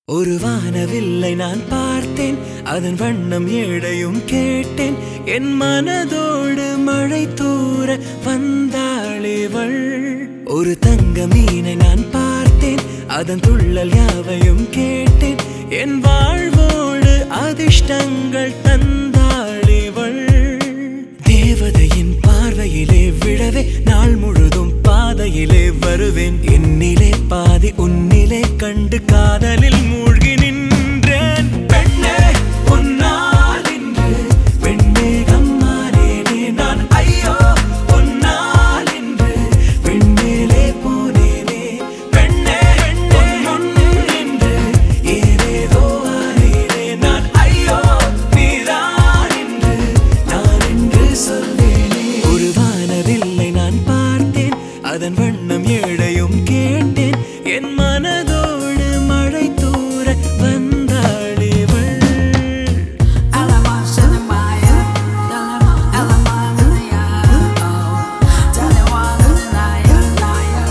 ஒரு வானவில்லை நான் பார்த்தேன் அதன் வண்ணம் ஏழையும் கேட்டேன் என் மனதோடு மழை தூர வந்தாளிவள் ஒரு தங்க மீனை நான் பார்த்தேன் அதன் துள்ளல் யாவையும் கேட்டேன் என் வாழ்வோடு அதிர்ஷ்டங்கள் தந்தாளிவள் தேவதையின் பார்வையிலே விழவே நாள் முழுதும் பாதையிலே வருவேன் என்னிலே பாதி உன்னிலே கண்டு காதலில் மூழ்கி நின்றேன் பெண்ணே உன்னால் இன்று வெண்மேகம் மாறேனே நான் ஐயோ உன்னால் இன்று வெண்மேலே போனேனே பெண்ணே உன் முன் நின்று ஏதேதோ ஆனேனே நான் ஐயோ நீதான் இன்று நான் என்று சொல்வேனே ஒரு வானவில்லை நான் பார்த்தேன் அதன் வண்ணம் ஏழையும் கேட்டேன் என் மனதோடு மழை தூர வந்தாளிவள் Alamak Shanamaya, Alamak Alamak Naya, oh, Taliwan Naya, Naya,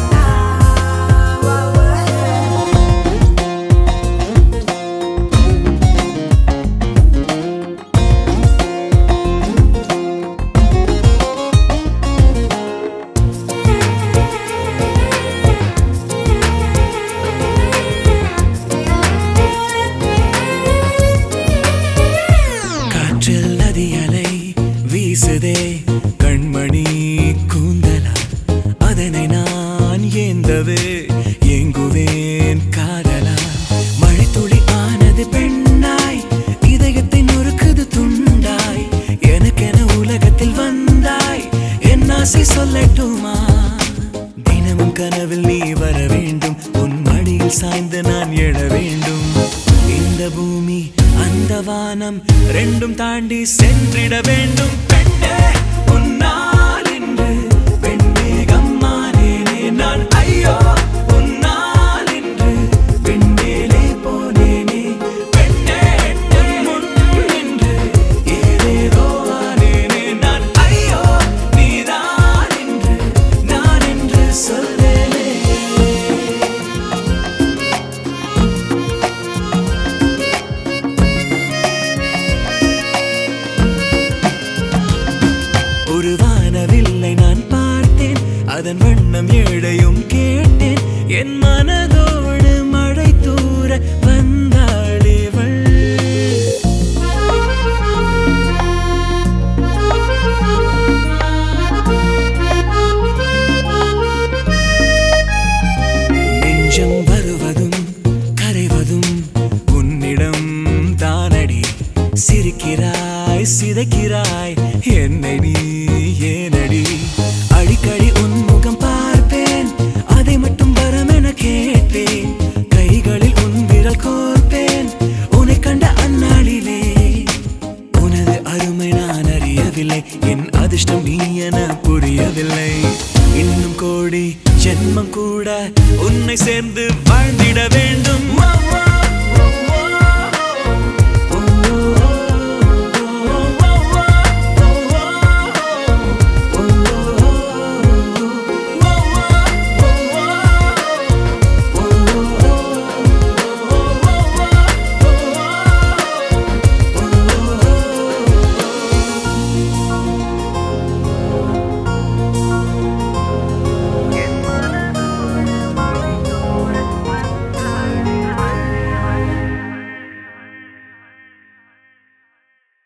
Naya. காற்றில் நதியலை வீசுதே கண்மணி கூந்தலா அதனை நான் ஏந்தவே ஏங்குவேன் காதலா மழைத்துளி ஆனது பெண்ணாய் இதயத்தை நொறுக்குது துண்டாய் எனக்கென உலகத்தில் வந்தாய் என் ஆசை சொல்லட்டுமா தினமும் கனவில் நீ வர வேண்டும் உன் மடியில் சாய்ந்து நான் எழ வேண்டும் இந்த பூமி அந்த வானம் ரெண்டும் தாண்டி சென்றிட வேண்டும் பெண்ணே உன்னால் இன்று வெண்மேகம் மாறேனே நான் ஐயோ உன்னால் இன்று வெண்மேலே போனேனே பெண்ணே உன் முன் நின்று ஏதேதோ ஆனேனே நான் ஐயோ நீதான் இன்று நான் என்று சொல்வேனே ஒரு வானவில்லை நான் பார்த்தேன் அதன் வண்ணம் ஏழையும் கேட்டேன் என் மனதோடு மழை தூர வந்தாளிவள் நெஞ்சம் வருவதும் கரைவதும் உன்னிடம் தானடி சிரிக்கிறாய் சிதைக்கிறாய் என்னை நீ